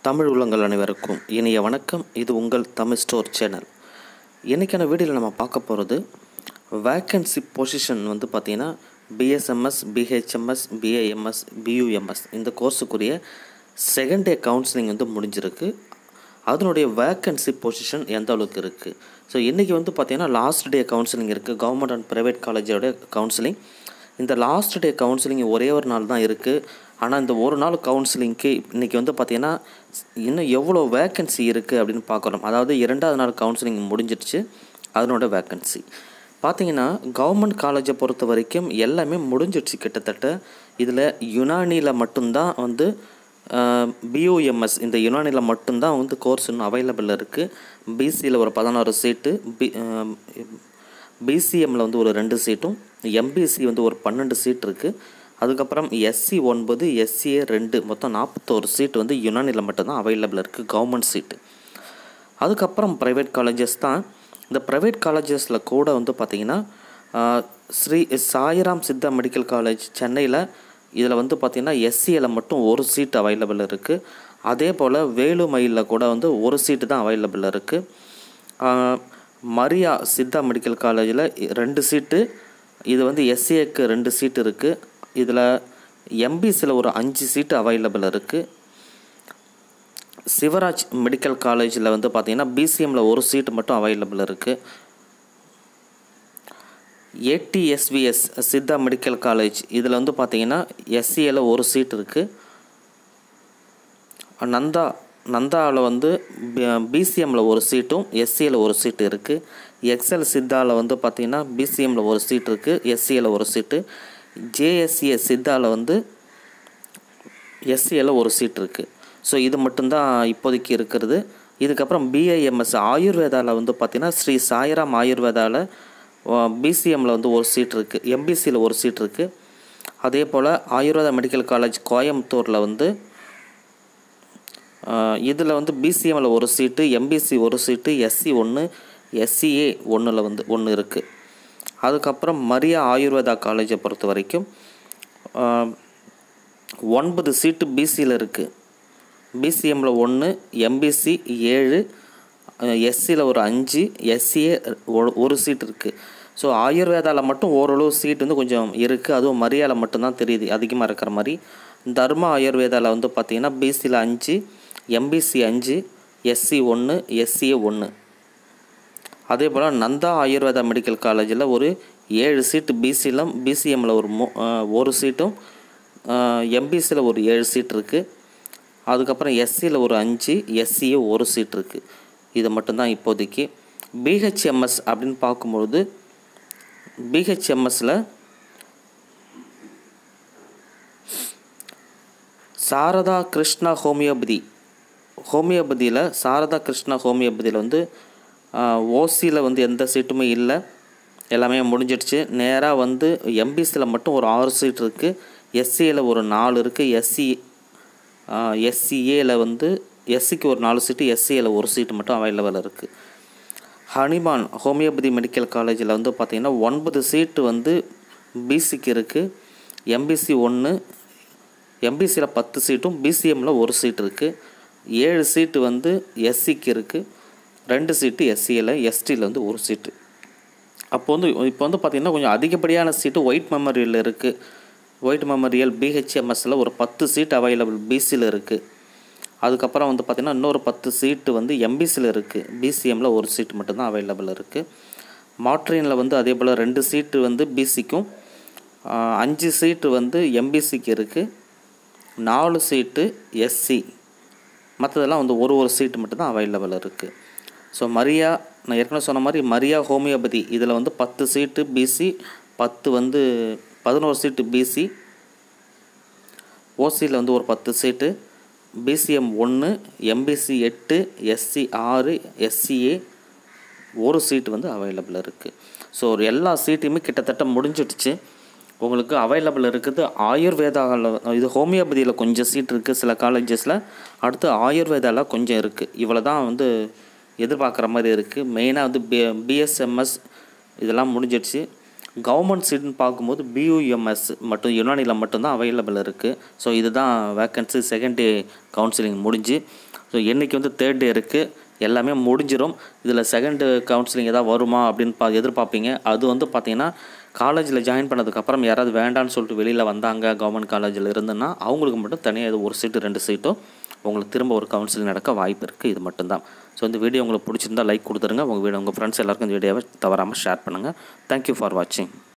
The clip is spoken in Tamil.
தமிழ் உள்ளங்கள் அனைவருக்கும் இனிய வணக்கம் இது உங்கள் தமிழ் ஸ்டோர் சேனல் இன்றைக்கான வீடியோவில் நம்ம பார்க்க போகிறது வேக்கன்சி பொசிஷன் வந்து பார்த்திங்கன்னா பிஎஸ்எம்எஸ் பிஹெச்எம்எஸ் பிஏஎம்எஸ் பியூஎம்எஸ் இந்த கோர்ஸுக்குரிய செகண்ட் டே கவுன்சிலிங் வந்து முடிஞ்சிருக்கு அதனுடைய வேக்கன்சி பொசிஷன் எந்த அளவுக்கு இருக்குது ஸோ இன்றைக்கி வந்து பார்த்திங்கன்னா லாஸ்ட் டே கவுன்சிலிங் இருக்குது கவர்மெண்ட் அண்ட் ப்ரைவேட் காலேஜோட கவுன்சிலிங் இந்த லாஸ்ட் டே கவுன்சிலிங் ஒரே ஒரு நாள் தான் இருக்குது ஆனால் இந்த ஒரு நாள் கவுன்சிலிங்க்கு இன்றைக்கி வந்து பார்த்திங்கன்னா இன்னும் எவ்வளோ வேக்கன்சி இருக்குது அப்படின்னு பார்க்குறோம் அதாவது இரண்டாவது நாள் கவுன்சிலிங் முடிஞ்சிடுச்சு அதனோட வேக்கன்சி பார்த்தீங்கன்னா கவர்மெண்ட் காலேஜை பொறுத்த வரைக்கும் எல்லாமே முடிஞ்சிடுச்சு கிட்டத்தட்ட இதில் யுனானியில் மட்டும்தான் வந்து பியூஎம்எஸ் இந்த யுனானியில் மட்டும்தான் வந்து கோர்ஸ் இன்னும் அவைலபிள் இருக்குது பிசியில் ஒரு பதினாறு சீட்டு பி பிசிஎம்மில் வந்து ஒரு ரெண்டு சீட்டும் எம்பிசி வந்து ஒரு பன்னெண்டு சீட் இருக்குது அதுக்கப்புறம் எஸ்சி ஒன்பது எஸ்சிஏ ரெண்டு மொத்தம் நாற்பத்தோரு சீட் வந்து யுனானியில் மட்டும்தான் அவைலபிள் இருக்குது கவர்மெண்ட் சீட்டு அதுக்கப்புறம் ப்ரைவேட் காலேஜஸ் தான் இந்த ப்ரைவேட் காலேஜஸில் கூட வந்து பார்த்திங்கன்னா ஸ்ரீ சாய்ராம் சித்தா மெடிக்கல் காலேஜ் சென்னையில் இதில் வந்து பார்த்திங்கன்னா எஸ்சியில் மட்டும் ஒரு சீட் அவைலபிள் இருக்குது அதே போல் வேலுமயிலில் கூட வந்து ஒரு சீட்டு தான் அவைலபிள் இருக்குது மரியா சித்தா மெடிக்கல் காலேஜில் ரெண்டு சீட்டு இது வந்து எஸ்சிஏக்கு ரெண்டு சீட்டு இருக்குது இதில் எம்பிசியில் ஒரு அஞ்சு சீட்டு அவைலபிள் இருக்குது சிவராஜ் மெடிக்கல் காலேஜில் வந்து பார்த்திங்கன்னா பிசிஎம்மில் ஒரு சீட்டு மட்டும் அவைலபிள் இருக்குது ஏடிஎஸ்விஎஸ் சித்தா மெடிக்கல் காலேஜ் இதில் வந்து பார்த்திங்கன்னா எஸ்சியில் ஒரு சீட் இருக்குது நந்தா நந்தாவில் வந்து பிசிஎம்மில் ஒரு சீட்டும் எஸ்சியில் ஒரு சீட்டு இருக்குது எக்ஸல் சித்தாவில் வந்து பார்த்திங்கன்னா பிசிஎம்மில் ஒரு சீட் இருக்குது எஸ்சியில் ஒரு சீட்டு ஜேஎஸ்சிஎஸ் சித்தாவில் வந்து எஸ்சியில் ஒரு சீட் இருக்குது ஸோ இது மட்டும்தான் இப்போதைக்கு இருக்கிறது இதுக்கப்புறம் பிஐஎம்எஸ் ஆயுர்வேதாவில் வந்து பார்த்திங்கன்னா ஸ்ரீ சாய்ராம் ஆயுர்வேதாவில் பிசிஎம்மில் வந்து ஒரு சீட் இருக்குது எம்பிசியில் ஒரு சீட் இருக்குது அதே போல் ஆயுர்வேதா மெடிக்கல் காலேஜ் கோயம்புத்தூரில் வந்து இதில் வந்து பிசிஎம்மில் ஒரு சீட்டு எம்பிசி ஒரு சீட்டு எஸ்சி ஒன்று எஸ்சிஏ ஒன்றில் வந்து ஒன்று இருக்குது அதுக்கப்புறம் மரியா ஆயுர்வேதா காலேஜை பொறுத்த வரைக்கும் ஒன்பது சீட்டு பிசியில் இருக்குது பிசிஎம்மில் ஒன்று எம்பிசி ஏழு எஸ்சியில் ஒரு அஞ்சு எஸ்சிஏ ஒரு சீட் இருக்குது ஸோ ஆயுர்வேதாவில் மட்டும் ஓரளவு சீட் வந்து கொஞ்சம் இருக்குது அதுவும் மரியாதை மட்டும்தான் தெரியுது அதிகமாக இருக்கிற மாதிரி தர்மா ஆயுர்வேதாவில் வந்து பார்த்திங்கன்னா பிசியில் அஞ்சு எம்பிசி அஞ்சு எஸ்சி ஒன்று எஸ்சிஏ ஒன்று அதே போல் நந்தா ஆயுர்வேதா மெடிக்கல் காலேஜில் ஒரு ஏழு சீட்டு பிசியிலும் பிசிஎம்மில் ஒரு மூ ஒரு சீட்டும் எம்பிசியில் ஒரு ஏழு சீட் இருக்குது அதுக்கப்புறம் எஸ்சியில் ஒரு அஞ்சு எஸ்சிஏ ஒரு சீட் இருக்குது இது மட்டும்தான் இப்போதைக்கு பிஹெச்எம்எஸ் அப்படின்னு பார்க்கும்பொழுது பிஹெச்எம்எஸில் சாரதா கிருஷ்ணா ஹோமியோபதி ஹோமியோபதியில் சாரதா கிருஷ்ணா ஹோமியோபதியில் வந்து ஓசியில் வந்து எந்த சீட்டுமே இல்லை எல்லாமே முடிஞ்சிடுச்சு நேராக வந்து எம்பிசியில் மட்டும் ஒரு ஆறு சீட் இருக்குது எஸ்சியில் ஒரு நாலு இருக்குது எஸ்சி எஸ்சிஏல வந்து எஸ்சிக்கு ஒரு நாலு சீட்டு எஸ்சியில் ஒரு சீட்டு மட்டும் அவைலபிள் இருக்குது ஹனிமான் ஹோமியோபதி மெடிக்கல் காலேஜில் வந்து பார்த்திங்கன்னா ஒன்பது சீட்டு வந்து பிசிக்கு இருக்குது எம்பிசி ஒன்று எம்பிசியில் பத்து சீட்டும் பிசிஎம்மில் ஒரு சீட் இருக்குது ஏழு சீட்டு வந்து எஸ்சிக்கு இருக்குது ரெண்டு சீட்டு எஸ்சியில் எஸ்டியில் வந்து ஒரு சீட்டு அப்போ வந்து இப்போ வந்து பார்த்திங்கன்னா கொஞ்சம் அதிகப்படியான சீட்டு ஒயிட் மெமரியல் இருக்குது ஒயிட் மெமரியல் பிஹெச்எம்எஸில் ஒரு பத்து சீட் அவைலபிள் பிசியில் இருக்குது அதுக்கப்புறம் வந்து பார்த்திங்கன்னா இன்னொரு பத்து சீட்டு வந்து எம்பிசியில் இருக்குது பிசிஎம்மில் ஒரு சீட்டு மட்டும்தான் அவைலபிள் இருக்குது மாட்ரினில் வந்து அதே போல் ரெண்டு சீட்டு வந்து பிசிக்கும் அஞ்சு சீட்டு வந்து எம்பிசிக்கு இருக்குது நாலு சீட்டு எஸ்சி மற்றதெல்லாம் வந்து ஒரு ஒரு சீட்டு மட்டும்தான் அவைலபிள் இருக்குது ஸோ மரியா நான் ஏற்கனவே சொன்ன மாதிரி மரியா ஹோமியோபதி இதில் வந்து பத்து சீட்டு பிசி பத்து வந்து பதினோரு சீட்டு பிசி ஓசியில் வந்து ஒரு பத்து சீட்டு பிசிஎம் ஒன்று எம்பிசி எட்டு எஸ்சி ஆறு எஸ்சிஏ ஒரு சீட்டு வந்து அவைலபிள் இருக்குது ஸோ எல்லா சீட்டுமே கிட்டத்தட்ட முடிஞ்சிடுச்சு உங்களுக்கு அவைலபிள் இருக்குது ஆயுர்வேதாவில் இது ஹோமியோபதியில் கொஞ்சம் சீட் இருக்குது சில காலேஜஸில் அடுத்து ஆயுர்வேதாவில் கொஞ்சம் இருக்குது இவ்வளோ தான் வந்து எதிர்பார்க்குற மாதிரி இருக்குது மெயினாக வந்து பி பிஎஸ்எம்எஸ் இதெல்லாம் முடிஞ்சிடுச்சு கவர்மெண்ட் சீட்னு பார்க்கும்போது பியூஎம்எஸ் மட்டும் யுனானியில் மட்டும்தான் அவைலபிள் இருக்குது ஸோ இதுதான் வேக்கன்சி செகண்ட் டே கவுன்சிலிங் முடிஞ்சு ஸோ இன்றைக்கி வந்து தேர்ட் டே இருக்குது எல்லாமே முடிஞ்சிடும் இதில் செகண்டு கவுன்சிலிங் எதாவது வருமா அப்படின்னு பா எதிர்பார்ப்பீங்க அது வந்து பார்த்தீங்கன்னா காலேஜில் ஜாயின் பண்ணதுக்கப்புறம் யாராவது வேண்டான்னு சொல்லிட்டு வெளியில் வந்தாங்க கவர்மெண்ட் காலேஜில் இருந்துன்னா அவங்களுக்கு மட்டும் தனியாக இது ஒரு சீட்டு ரெண்டு சீட்டோ உங்களுக்கு திரும்ப ஒரு கவுன்சிலிங் நடக்க வாய்ப்பு இருக்குது இது மட்டும்தான் ஸோ இந்த வீடியோ உங்களுக்கு பிடிச்சிருந்தா லைக் கொடுத்துருங்க உங்கள் வீடியோ உங்கள் ஃப்ரெண்ட்ஸ் எல்லாருக்கும் இந்த வீடியோவை தவறாமல் ஷேர் பண்ணுங்கள் தேங்க்யூ ஃபார் வாட்சிங்